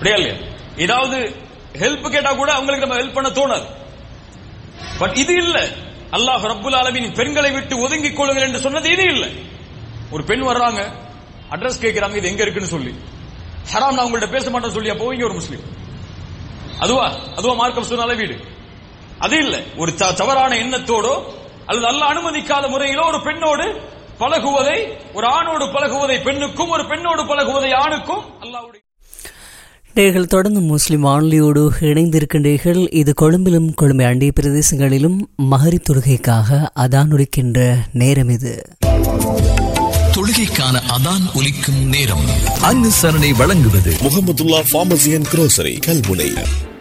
அப்படியா இல்லையா ஏதாவது ஹெல்ப் கேட்டா கூட அவங்களுக்கு நம்ம ஹெல்ப் பண்ண தோணாது பட் இது இல்ல அல்லாஹ் ரப்புல் ஆலமீன் பெண்களை விட்டு ஒதுங்கிக் கொள்ளுங்கள் என்று சொன்னது இது இல்ல ஒரு பெண் வர்றாங்க அட்ரஸ் கேட்கிறாங்க இது எங்க இருக்குன்னு சொல்லி ஹராம் நான் உங்கள்ட்ட பேச மாட்டேன்னு சொல்லி அப்போ இங்க ஒரு முஸ்லீம் அதுவா அதுவா மார்க்கம் சொன்னால வீடு அது இல்ல ஒரு த- தவறான எண்ணத்தோடோ அல்லது அல்ல அனுமதிக்காத முறையிலோ ஒரு பெண்ணோடு பழகுவதை ஒரு ஆணோடு பழகுவதை பெண்ணுக்கும் ஒரு பெண்ணோடு பழகுவதை ஆணுக்கும் அல்லாஹ்வுடைய நேர்கள் தொடர்ந்து முஸ்லிம் வானொலியோடு இணைந்திருக்கின்றீர்கள் இது கொழும்பிலும் கொழும்பை அண்டிய பிரதேசங்களிலும் மகரி தொழுகைக்காக அதான் ஒலிக்கின்ற நேரம் இது தொழுகைக்கான அதான் ஒலிக்கும் நேரம் அனுசரணை வழங்குவது Mohamedullah pharmacy and grocery Kalmunai